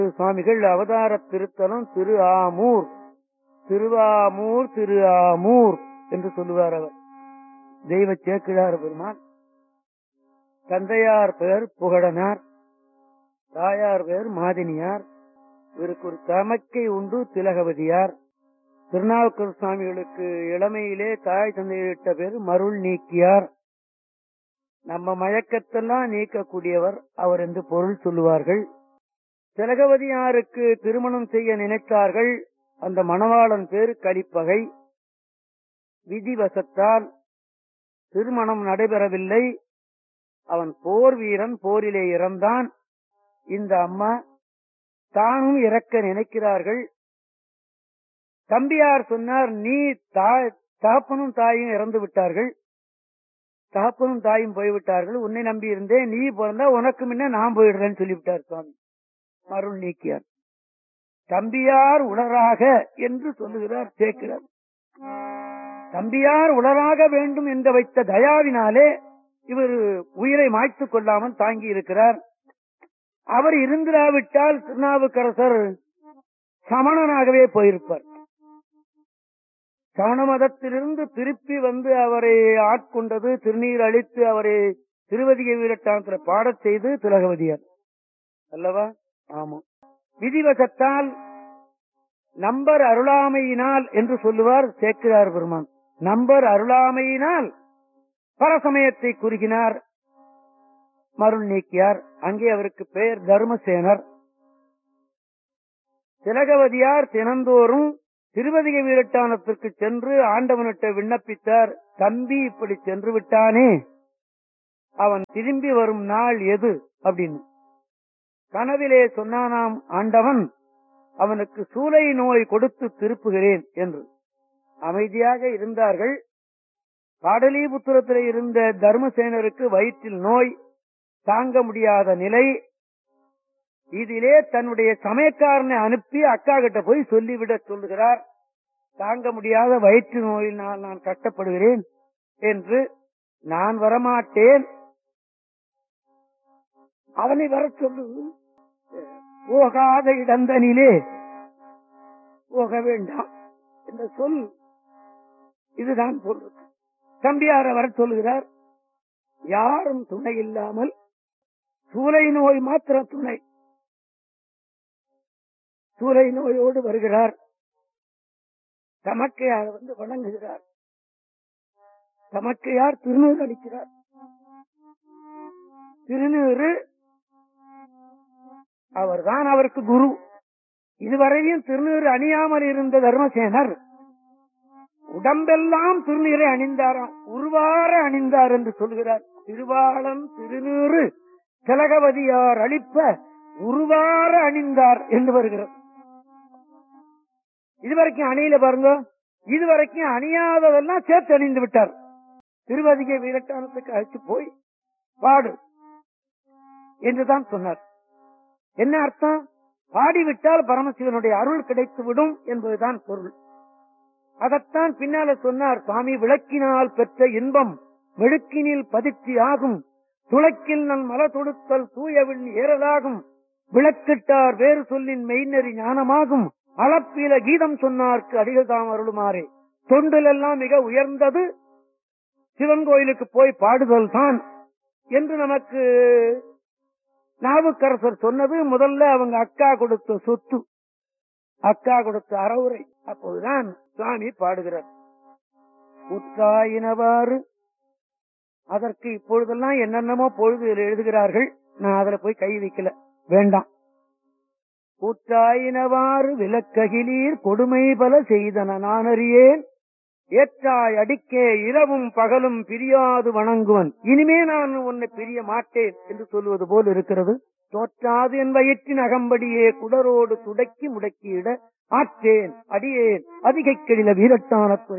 சுவாமிகள் அவதார திருத்தலம் திரு ஆமூர் திருவாமூர் திரு ஆமூர் என்று சொல்லுவார் அவர் தெய்வ சேக்கிழார் பெருமான் தந்தையார் பெயர் புகழனார் தாயார் பெயர் மாதினியார் இவருக்கு ஒரு தமக்கை உண்டு திலகவதியார் திருநாவுக்கர் சுவாமிகளுக்கு இளமையிலே தாய் தந்தையிட்ட பேர் மருள் நீக்கியார் நம்ம மயக்கத்தெல்லாம் நீக்கக்கூடியவர் அவர் என்று பொருள் சொல்லுவார்கள் திலகவதியாருக்கு திருமணம் செய்ய நினைத்தார்கள் அந்த மணவாளன் பேர் கலிப்பகை விதிவசத்தால் திருமணம் நடைபெறவில்லை அவன் போர் வீரன் போரிலே இறந்தான் இந்த அம்மா தானும் இறக்க நினைக்கிறார்கள் தம்பியார் சொன்னார் நீ தகப்பனும் தாயும் இறந்து விட்டார்கள் தகப்பனும் தாயும் போய்விட்டார்கள் உன்னை நம்பி இருந்தேன் நீ பிறந்தா உனக்கு முன்ன நான் போயிடுறேன்னு சொல்லிவிட்டார் சுவாமி மருள் நீக்கியார் தம்பியார் உளராக என்று சொல்லுகிறார் சேர்க்கிறார் தம்பியார் உளராக வேண்டும் என்று வைத்த தயாவினாலே இவர் உயிரை மாய்த்துக் கொள்ளாமல் தாங்கி இருக்கிறார் அவர் இருந்திராவிட்டால் திருநாவுக்கரசர் சமணனாகவே போயிருப்பார் சமண மதத்திலிருந்து திருப்பி வந்து அவரை ஆட்கொண்டது திருநீர் அளித்து அவரை திருவதிகை வீரட்டானத்தில் பாடச் செய்து திலகவதியார் அல்லவா ஆமா விதிவசத்தால் நம்பர் அருளாமையினால் என்று சொல்லுவார் சேக்கிரார் பெருமான் நம்பர் அருளாமையினால் பரசமயத்தை குறுகினார் மருள் நீக்கியார் அங்கே அவருக்கு பெயர் தர்மசேனர் திலகவதியார் தினந்தோறும் திருவதிக வீரட்டானத்திற்கு சென்று ஆண்டவனிட்ட விண்ணப்பித்தார் தம்பி இப்படி சென்று விட்டானே அவன் திரும்பி வரும் நாள் எது அப்படின்னு கனவிலே சொன்னானாம் ஆண்டவன் அவனுக்கு சூளை நோய் கொடுத்து திருப்புகிறேன் என்று அமைதியாக இருந்தார்கள் பாடலிபுத்திரத்தில் இருந்த தர்மசேனருக்கு வயிற்றில் நோய் தாங்க முடியாத நிலை இதிலே தன்னுடைய சமயக்காரனை அனுப்பி அக்கா கிட்ட போய் சொல்லிவிட சொல்லுகிறார் தாங்க முடியாத வயிற்று நோயினால் நான் கஷ்டப்படுகிறேன் என்று நான் வரமாட்டேன் அவனை வர சொல்லு போகாத இடந்தனிலே போக வேண்டாம் என்ற சொல் இதுதான் சொல்றது தம்பியார வர சொல்லுகிறார் யாரும் துணை இல்லாமல் சூளை நோய் மாத்திர துணை சூளை நோயோடு வருகிறார் தமக்கையார் வந்து வணங்குகிறார் தமக்கையார் திருநூறு அளிக்கிறார் திருநூறு அவர்தான் அவருக்கு குரு இதுவரையும் திருநீறு அணியாமல் இருந்த தர்மசேனர் உடம்பெல்லாம் திருநீரை அணிந்தாராம் உருவார அணிந்தார் என்று சொல்கிறார் திருவாளன் திருநீறு திலகவதியார் அளிப்ப உருவார அணிந்தார் என்று வருகிறது இதுவரைக்கும் அணியில பாருங்க இதுவரைக்கும் அணியாததெல்லாம் சேர்த்து அணிந்து விட்டார் திருவதிகை வீரட்டானத்துக்கு அழைத்து போய் பாடு என்றுதான் சொன்னார் என்ன அர்த்தம் பாடிவிட்டால் பரமசிவனுடைய அருள் கிடைத்து விடும் என்பதுதான் பொருள் அதத்தான் பின்னால சொன்னார் சுவாமி விளக்கினால் பெற்ற இன்பம் மெழுக்கினில் பதிர்ச்சி ஆகும் துளக்கில் நன் மல தொடுத்தல் தூயவின் ஏறலாகும் விளக்கிட்டார் வேறு சொல்லின் மெய்நெறி ஞானமாகும் அளப்பில கீதம் சொன்னார்க்கு அடிகதாம் அருளுமாறே தொண்டில் எல்லாம் மிக உயர்ந்தது சிவன் கோயிலுக்கு போய் பாடுதல் தான் என்று நமக்கு நாவுக்கரசர் சொன்னது முதல்ல அவங்க அக்கா கொடுத்த சொத்து அக்கா கொடுத்த அறவுரை அப்போதுதான் சுவாமி பாடுகிறார் உற்றாயினவாறு அதற்கு இப்பொழுதெல்லாம் என்னென்னமோ பொழுது எழுதுகிறார்கள் நான் அதுல போய் கை வைக்கல வேண்டாம் கூற்றாயினவாறு விலக்ககிலீர் கொடுமை பல செய்தன நான் அறியேன் ஏற்றாய் அடிக்கே இரவும் பகலும் பிரியாது வணங்குவன் இனிமே நான் உன்னை பிரிய மாட்டேன் என்று சொல்லுவது போல் இருக்கிறது தோற்றாது என் வயிற்றின் அகம்படியே குடரோடு துடக்கி முடக்கியிட ஆற்றேன் அடியேன் அதிகை கெடில வீரட்டான